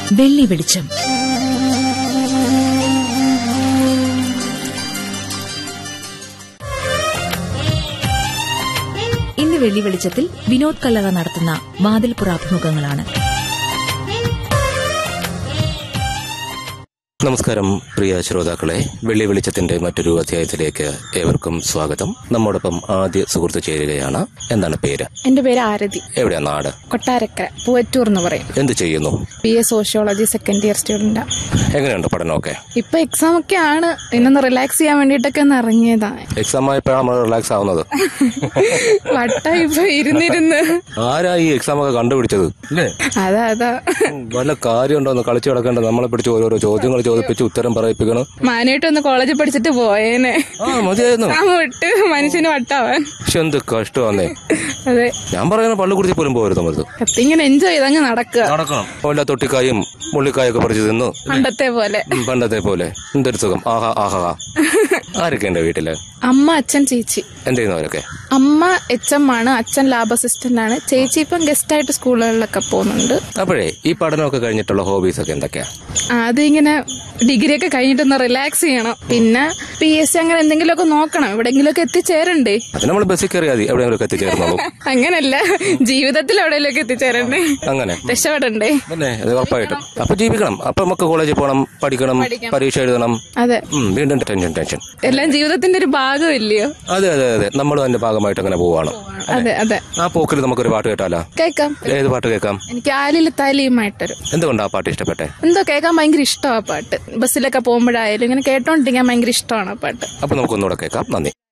വെള്ളി വെളിച്ചം ഇന്ന് വെള്ളി വെളിച്ചത്തിൽ വിനോദ് കല്ലറ നടത്തുന്ന വാതിൽപ്പുറ അഭിമുഖങ്ങളാണ് നമസ്കാരം പ്രിയ ശ്രോതാക്കളെ വെള്ളി വെളിച്ചത്തിന്റെ മറ്റൊരു അധ്യായത്തിലേക്ക് ഏവർക്കും സ്വാഗതം നമ്മോടൊപ്പം ആദ്യ സുഹൃത്ത് ചേരുകയാണ് എന്താണ് പേര് എന്റെ പേര് ആരതി എവിടെയാ നാട് കൊട്ടാരക്കര പൂവറ്റൂർ എന്ന് പറയും എന്ത് ചെയ്യുന്നു B A sociology second year സ്റ്റുഡന്റാ എങ്ങനെയുണ്ട് പഠനമൊക്കെ ഇപ്പൊ എക്സാം ഒക്കെ ആണ് ഇന്നൊന്ന് റിലാക്സ് ചെയ്യാൻ വേണ്ടിയിട്ടൊക്കെ ഒന്ന് ഇറങ്ങിയതാണ് എക്സാം ആയപ്പോഴാണ് നമ്മൾ റിലാക്സ് ആവുന്നത് വട്ട ഇപ്പൊ ഇരുന്നിരുന്ന് ആരാ ഈ എക്സാം ഒക്കെ കണ്ടുപിടിച്ചത് അല്ലേ അതാ അതാ വല്ല കാര്യമുണ്ടോ ഒന്ന് കളിച്ചു കിടക്കേണ്ട നമ്മളെ പിടിച്ച് ഓരോരോ ചോദ്യങ്ങൾ ചോദിപ്പിച്ച് ഉത്തരം പറയിപ്പിക്കണം മാനായിട്ട് ഒന്ന് കോളേജിൽ പഠിച്ചിട്ട് പോയേനെ ആ മതിയായിരുന്നു ആ വിട്ട് മനുഷ്യന് വട്ടാവാൻ പക്ഷെ എന്ത് കഷ്ടമാന്നേ അതെ ഞാൻ പറയുന്ന പള്ളിക്കുടിച്ച് പോലും പോരുത് നമ്മൾ ഇങ്ങനെ എൻജോയ് ചെയ്തങ്ങ് നടക്കുക നടക്കണം വല്ല തൊട്ടിക്കായും മുള്ളിക്കായൊക്കെ പറിച്ച് തിന്നു പണ്ടത്തെ പോലെ ഉം, പണ്ടത്തെ പോലെ എന്തൊരു സുഖം ആഹാ ആഹാ ആരൊക്കെ ഉണ്ട് വീട്ടില് അമ്മ അച്ഛൻ ചേച്ചി എന്ത് ചെയ്യുന്നവരൊക്കെ അമ്മ എച്ച് എം ആണ് അച്ഛൻ ലാബ് അസിസ്റ്റന്റ് ആണ് ചേച്ചി ഇപ്പം ഗസ്റ്റ് ആയിട്ട് സ്കൂളുകളിലൊക്കെ പോകുന്നുണ്ട് അപ്പോഴേ ഈ പഠനമൊക്കെ കഴിഞ്ഞിട്ടുള്ള ഹോബീസ് ഒക്കെ എന്തൊക്കെയാ അത് ഇങ്ങനെ ഡിഗ്രി ഒക്കെ കഴിഞ്ഞിട്ടൊന്ന് റിലാക്സ് ചെയ്യണം പിന്നെ പി എസ് സി അങ്ങനെ എന്തെങ്കിലുമൊക്കെ നോക്കണം എവിടെയെങ്കിലുമൊക്കെ എത്തിച്ചേരണ്ടേ അത് നമ്മൾ ബസ്സിൽ കയറിയാൽ മതി എവിടെയെങ്കിലും എത്തിച്ചേർന്നോളൂ അങ്ങനല്ല ജീവിതത്തിൽ എവിടെയെങ്കിലുമൊക്കെ എത്തിച്ചേരണ്ടേ അങ്ങനെ രക്ഷപ്പെടണ്ടേ പിന്നെ അത് ഉറപ്പായിട്ടും അപ്പൊ ജീവിക്കണം അപ്പൊ നമുക്ക് കോളേജിൽ പോകണം പഠിക്കണം പരീക്ഷ എഴുതണം അതെ ഉം, വീണ്ടും ടെൻഷൻ ടെൻഷൻ എല്ലാം ജീവിതത്തിന്റെ ഒരു ഭാഗമില്ലയോ അതെ അതെ അതെ നമ്മളും അതിന്റെ ഭാഗമായിട്ട് അങ്ങനെ പോവാണ് അതെ അതെ ആ പോക്കിൽ നമുക്കൊരു പാട്ട് കേട്ടാലോ കേക്കാം ഏത് പാട്ട് കേൾക്കാം എനിക്ക് ആലിൽ താലിയുമായിട്ടൊരു എന്തുകൊണ്ടാ ആ പാട്ട് ഇഷ്ടപ്പെട്ടെ എന്തോ കേൾക്കാൻ ഭയങ്കര ഇഷ്ടമാണ് പാട്ട് ബസ്സിലൊക്കെ പോകുമ്പോഴായാലും ഇങ്ങനെ കേട്ടോണ്ടിരിക്കാൻ ഭയങ്കര ഇഷ്ടമാണ് ആ പാട്ട് അപ്പൊ നമുക്കൊന്നുകൂടെ കേൾക്കാം നന്ദി